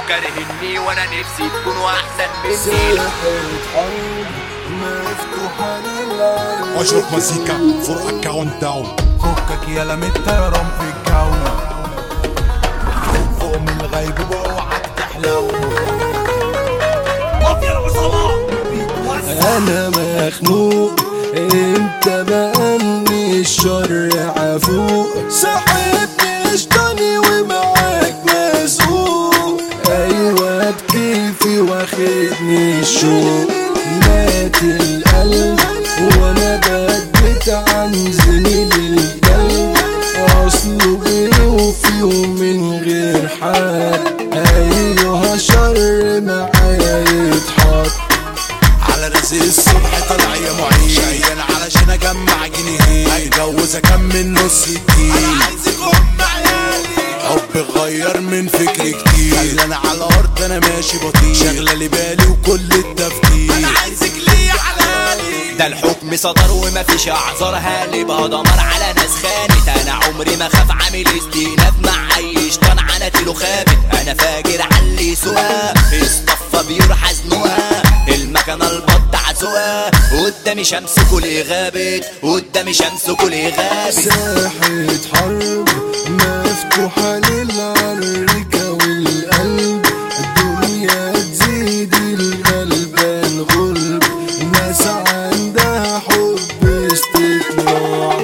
وكارهني وانا نفسي تكونوا احسن مني ساحة حرب مفتوحة للعرب اشرب مزيكا فرقة كاونت داون فكك يا من الطيران في الجو فوق من الغيبوبة اوعك تحلو انا مخنوق انت بقى من الشر عفوق صاحبني اشتاني ومعاك مسؤول ايوه بكيفي واخدني الشوق مات القلب وانا بدت عن زميلي القلب اصله بيوفي ومن غير حد ايوه شر معايا يتحط على رزق الصبح طلع يا معين شقيان علشان اجمع جنيهين اتجوز اكمل نص الدين عايزك ام عيالي حب غير من فكري كتير خلاني على الارض انا ماشي بطيء شغله لي بالي وكل التفكير انا عايزك ليا علالي ده الحكم صدر ومفيش اعذار هالي بدمر على ناس خانت انا عمري ما خاف عامل استئناف مع اي شيطان عنتي له خابت انا فاجر علي سوا اصطفى بيور حزنوها المكنة البط عزوها قدامي شمس كل غابت قدامي شمس كل غابت ساحة حرب مفتوحة للعركة والقلب الدنيا تزيد الغلبان غلب ناس عندها حب استطلاع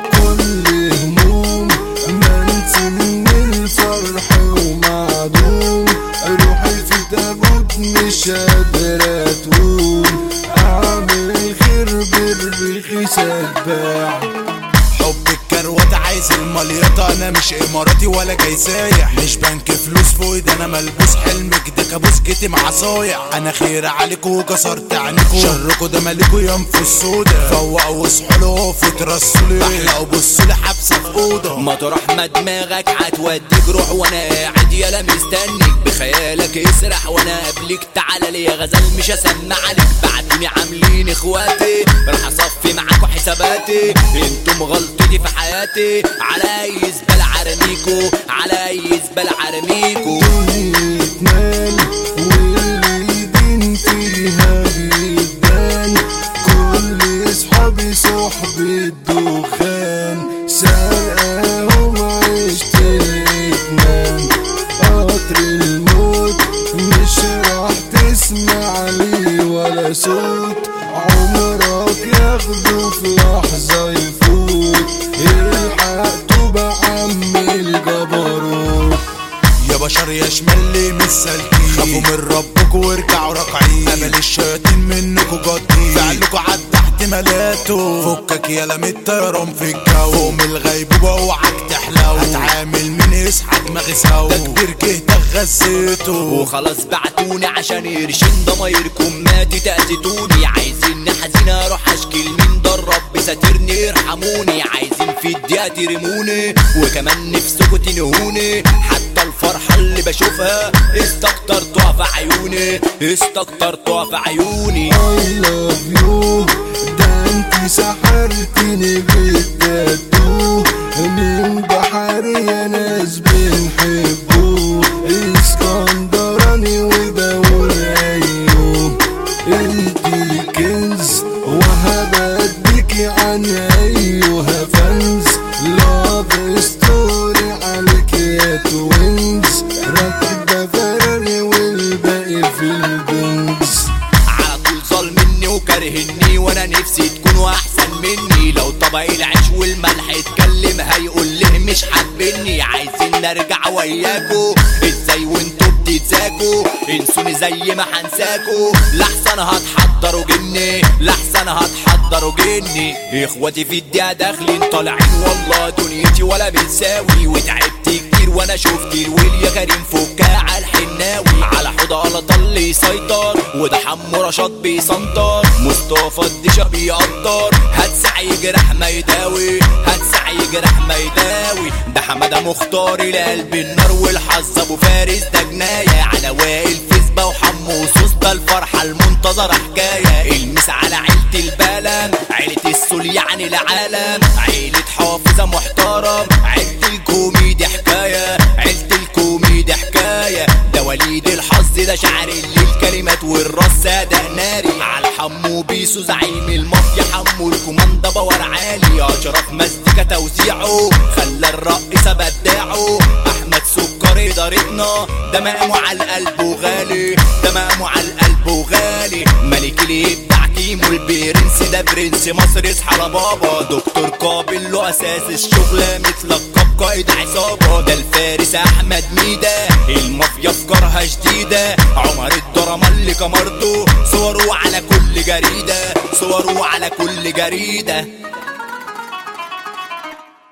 كل هموم منسي من الفرح ومعدوم روحي في تابوت مش قادرة تقوم أعمل خير بالرخيص أتباع حب الكروات عايز المليطة انا مش اماراتي ولا جاي سايح مش بنك فلوس فوق ده انا ملبوس حلمك ده كابوس جيتي مع صايع انا خير عليكوا وكسرت عنيكوا شركوا ده مالكوا ينفوا السودا فوقوا واصحوا له في ترسلي بحلقوا بصوا لي حبسه في اوضه مطرح ما دماغك هتوديك روح وانا قاعد يالا مستنيك بخيالك اسرح وانا قبلك تعالى لي يا غزال مش هسمع عليك بعدني عاملين اخواتي راح اصفي معاكوا حساباتي انتم غلطتي في حياتي على اي زبال عرميكو على اي زبال عرميكو يتنال واللي يدين فيها بيدان كل اصحابي صحب الدخان سرقاهم عشت الاتنان قطر الموت مش راح تسمع لي ولا صوت عمرك ياخده في لحظة يفوت الحق تبقى عم الجبروت يا بشر يا شمال مش سالكين خافوا من ربكوا وارجعوا راكعين امل الشياطين منكوا جاطين فعلكوا عدى احتمالاته فكك يا لم الطيران في الجو فوق من الغيبوبة اوعك تحلو هتعامل من يصحى دماغي سو ده كبير جهدك غزيته وخلاص بعتوني عشان يرشين ضمايركم ماتي تأذيتوني عايزين حزين اروح اشكي لمين ده الرب ساترني ارحموني عايزين في الدقيقة ترموني وكمان نفسكوا تنهوني حتى الفرحة اللي بشوفها استكترتوها في عيوني استكترتوها في عيوني I love you ده انت سحرتني بالتاتو من بحري يا ناس بنحبه اسكندراني وبقول ايوه انت الكنز وهبديكي عن ايها فانز لاف ستوري عليك يا توينز راكبة فراري والباقي في البنز على طول ظالمني وكارهني وانا نفسي تكونوا احسن مني لو طبق العيش والملح اتكلم هيقول ليه مش حابني عايزين نرجع وياكو ازاي وانتوا بتتزاكوا انسوني زي ما هنساكوا لحسن هتحضروا جني لحسن هتحضروا جني اخواتي في الدقيقة داخلين طالعين والله دنيتي ولا بتساوي وتعبت كتير وانا شفت الويل يا كريم فكها على الحناوي على حوضة غلط اللي يسيطر وده حمو رشاد بيسنطر مصطفى الدشا بيقدر هتسع يجرح ما يداوي هتسع يجرح ما يداوي ده حمادة مختار لقلب النار والحظ ابو فارس ده جناية على وائل فيسبا وحمو وصوص ده الفرحة المنتظرة حكاية المس على عيلة البلم عيلة السول يعني العالم عيلة حافظة محترم عيلة الكوميدي حكاية عيلة الكوميدي حكاية ده وليد الح ده شعر الليل كلمات والراس صادق ناري على الحمو بيسو زعيم المافيا حمو الكوماندا باور عالي اشرف مزيكا توزيعه خلى الرقصة بداعه احمد سكر ادارتنا ده مقامه على القلب وغالي ده مقامه على القلب وغالي ملك الابداع كيمو البرنس ده برنس مصر اصحى يا بابا دكتور قابل له اساس الشغلة متلقب قائد عصابة ده الفارس احمد ميدة المافيا افكارها جديدة عمر الدرما اللي كمرته صوره على كل جريدة صوره على كل جريدة